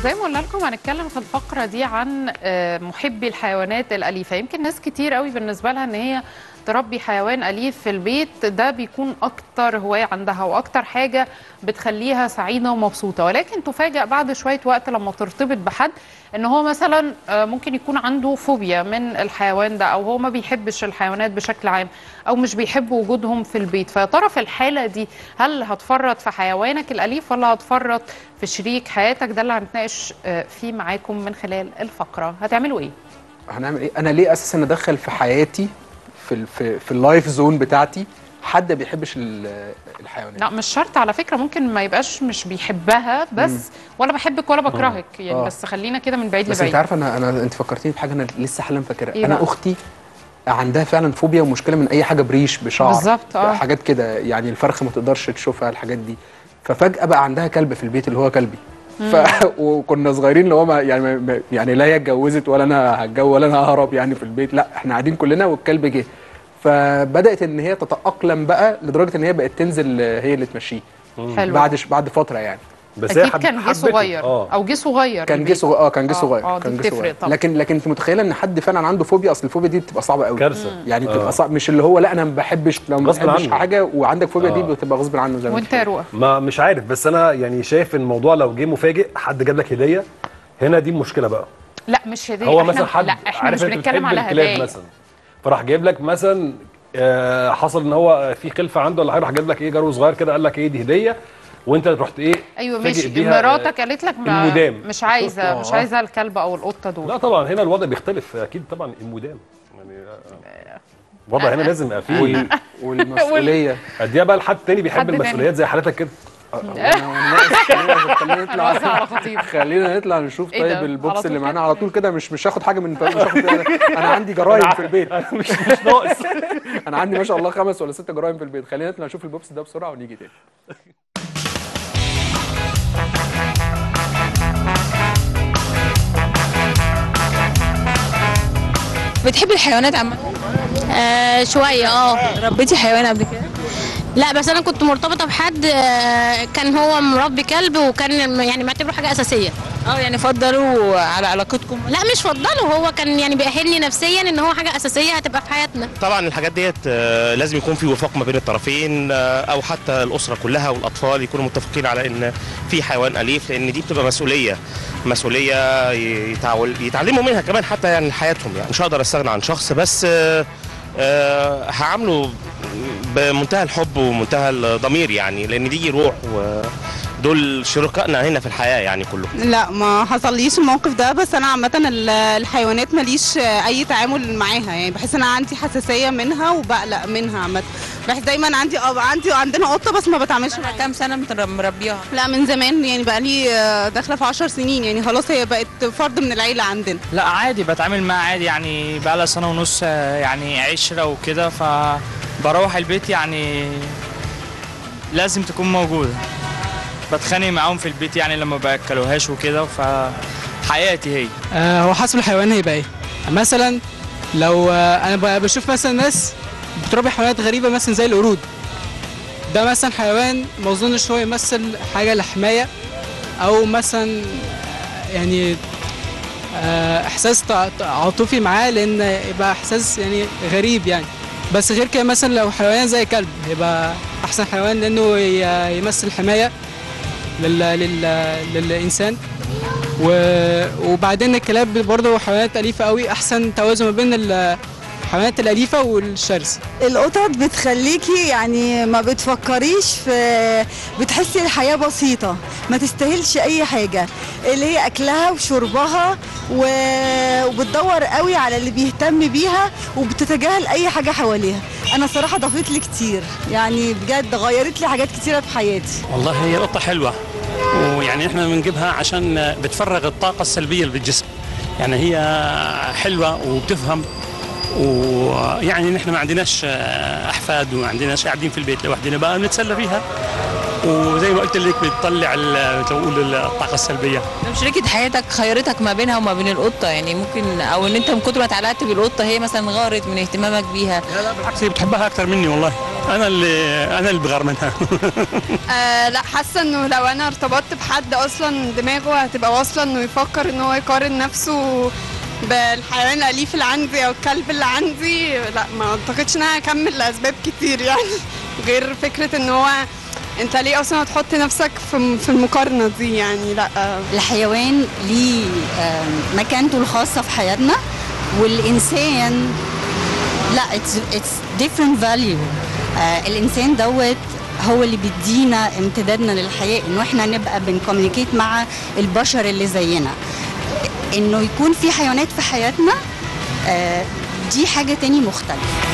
زي ما قلنا لكم هنتكلم في الفقرة دي عن آه، محبي الحيوانات الأليفة يمكن ناس كتير قوي بالنسبة لها ان هي تربي حيوان أليف في البيت ده بيكون أكتر هواية عندها وأكتر حاجة بتخليها سعيدة ومبسوطة ولكن تفاجأ بعد شوية وقت لما ترتبط بحد ان هو مثلا آه، ممكن يكون عنده فوبيا من الحيوان ده او هو ما بيحبش الحيوانات بشكل عام او مش بيحب وجودهم في البيت فيا ترى في الحالة دي هل هتفرط في حيوانك الأليف ولا هتفرط في شريك حياتك ده اللي هنتناقش آه، فيه معاكم من خلال الفقرة هتعملوا ايه؟ هنعمل ايه انا ليه اساسا ادخل في حياتي في ال في, في اللايف زون بتاعتي حد ما بيحبش ال- الحيوانات لا مش شرط على فكرة ممكن ما يبقاش مش بيحبها بس ولا بحبك ولا بكرهك يعني آه. بس خلينا كده من بعيد بس انت لبعيد عارفه انا انا انت فكرتيني بحاجه انا لسه حالا فاكرها إيه انا بقى؟ اختي عندها فعلا فوبيا ومشكله من اي حاجه بريش بشعر بالظبط، آه. حاجات كده يعني الفرخه ما تقدرش تشوفها الحاجات دي ففجاه بقى عندها كلب في البيت اللي هو كلبي ف... وكنا صغيرين اللي هو ما يعني ما- ما يعني لا هي اتجوزت ولا انا هتجوز ولا انا ههرب يعني في البيت لا احنا قاعدين كلنا والكلب جه فبدات ان هي تتاقلم بقى لدرجه ان هي بقت تنزل هي اللي تمشيه حلو بعد ش... بعد فتره يعني بس هي اكيد حب- كان جه حبته. صغير اه او جه صغير كان جه البيت. صغير اه كان جه آه، صغير آه، دي كان جه بتفرق صغير طبعا. لكن لكن انت متخيله ان حد فعلا عنده فوبيا اصل الفوبيا دي بتبقى صعبه قوي كارثه يعني بتبقى آه. صعب مش اللي هو لا انا ما بحبش لو ما غصب بحبش عنه. حاجه وعندك فوبيا دي آه. بتبقى غصب عنه زي ما وانت يا رؤى ما مش عارف بس انا يعني شايف ان الموضوع لو جه مفاجئ حد جاب لك هديه هنا دي المشكله بقى لا مش هديه هو احنا مثلا حد لا احنا مش عارف انت بنتكلم بتحب على الكلاب هدايا مثلا فراح جايب لك مثلا آه، حصل ان هو في خلفه عنده ولا حاجه راح جايب لك ايه جرو صغير كده قال لك ايه دي هديه وانت رحت ايه ايوه فاجئ ماشي بيها، مراتك قالت لك ما المدام. مش عايزه مش آه. عايزه الكلب او القطه دول لا طبعا هنا الوضع بيختلف اكيد طبعا المدام يعني آه، الوضع هنا لازم يبقى فيه وال... والمسؤوليه اديها بقى لحد تاني حد بيحب تاني. المسؤوليات زي حالتك كده أنا- أنا- خلينا خلينا هنوزع على نطلع خطيب خلينا نطلع نشوف إيه ده؟ طيب على البوكس طول اللي كده؟ معانا على طول كده مش مش هاخد حاجه من مش هاخد انا عندي جرايم في البيت مش مش ناقص انا عندي ما شاء الله خمس ولا ست جرايم في البيت خلينا نطلع نشوف البوكس ده بسرعه ونيجي تاني بتحبي الحيوانات عامة؟ آه شوية اه ربيتي حيوان قبل كده؟ لا بس انا كنت مرتبطة بحد آه كان هو مربي كلب وكان يعني معتبره حاجة اساسية اه يعني فضلوا على علاقتكم لا مش فضله هو كان يعني بيأهلني نفسيا ان هو حاجة اساسية هتبقى في حياتنا طبعا الحاجات ديت آه، لازم يكون في وفاق ما بين الطرفين آه، او حتى الاسره كلها والاطفال يكونوا متفقين على ان في حيوان اليف لان دي بتبقى مسؤوليه مسؤوليه يتعول يتعلموا منها كمان حتى يعني حياتهم يعني مش هقدر استغنى عن شخص بس آه، آه، هعامله بمنتهى الحب ومنتهى الضمير يعني لان دي روح ودول شركائنا هنا في الحياه يعني كلهم لا ما حصليش الموقف ده بس انا عامه ال- الحيوانات ماليش اي تعامل معاها يعني بحس ان انا عندي حساسيه منها وبقلق منها عامه بحس دايما عندي اه عندي عندنا قطه بس ما بتعاملش معاها كام سنة متر- مربيها؟ لا من زمان يعني بقى لي داخله في 10 سنين يعني خلاص هي بقت فرد من العيله عندنا لا عادي بتعامل معاه عادي يعني بقالها سنة ونص آه، يعني عشرة وكده فبروح البيت يعني لازم تكون موجودة بتخانق معاهم في البيت يعني لما باكلوهاش وكده فحياتي هي آه، هو حسب الحيوان هيبقى ايه مثلا لو آه، انا ب- بشوف مثلا ناس بتربي حيوانات غريبه مثلا زي القرود ده مثلا حيوان ما اظنش هو يمثل حاجه لحمايه او مثلا آه، يعني آه، احساس تع- عاطفي معاه لان يبقى احساس يعني غريب يعني بس غير كده مثلا لو حيوان زي كلب هيبقى احسن حيوان لانه ي- يمثل حمايه لل... لل... للانسان و... وبعدين الكلاب برضه حيوانات أليفة قوي أحسن توازن ما بين الحيوانات الأليفة والشرس القطط بتخليكي يعني ما بتفكريش في بتحسي الحياة بسيطة ما تستاهلش أي حاجة اللي هي أكلها وشربها و... وبتدور قوي على اللي بيهتم بيها وبتتجاهل أي حاجة حواليها أنا صراحة ضافت لي كتير يعني بجد غيرت لي حاجات كتيرة في حياتي والله هي القطة حلوة ويعني احنا بنجيبها عشان بتفرغ الطاقة السلبية اللي بالجسم يعني هي حلوة وبتفهم ويعني نحن ما عندناش آه، احفاد وما عندناش قاعدين في البيت لوحدنا بقى بنتسلى فيها وزي ما قلت لك بتطلع ال- تقول الطاقة السلبية لو شريكة حياتك خيرتك ما بينها وما بين القطة يعني ممكن او ان انت من كتر ما اتعلقت بالقطة هي مثلا غارت من اهتمامك بيها لا لا بالعكس هي بتحبها أكثر مني والله انا اللي انا اللي بغار منها آه لا حاسه انه لو انا ارتبطت بحد اصلا دماغه هتبقى واصله انه يفكر ان هو يقارن نفسه بالحيوان الاليف اللي عندي او الكلب اللي عندي لا ما اعتقدش ان انا هكمل لاسباب كتير يعني غير فكره ان هو انت ليه اصلا هتحط نفسك في في المقارنه دي يعني لا الحيوان ليه آم، مكانته الخاصة في حياتنا والإنسان لا it's, it's different value آه الإنسان دوت هو اللي بيدينا امتدادنا للحياة إنه إحنا نبقى بنكوميونيكيت مع البشر اللي زينا إنه يكون في حيوانات في حياتنا آه دي حاجة تاني مختلفة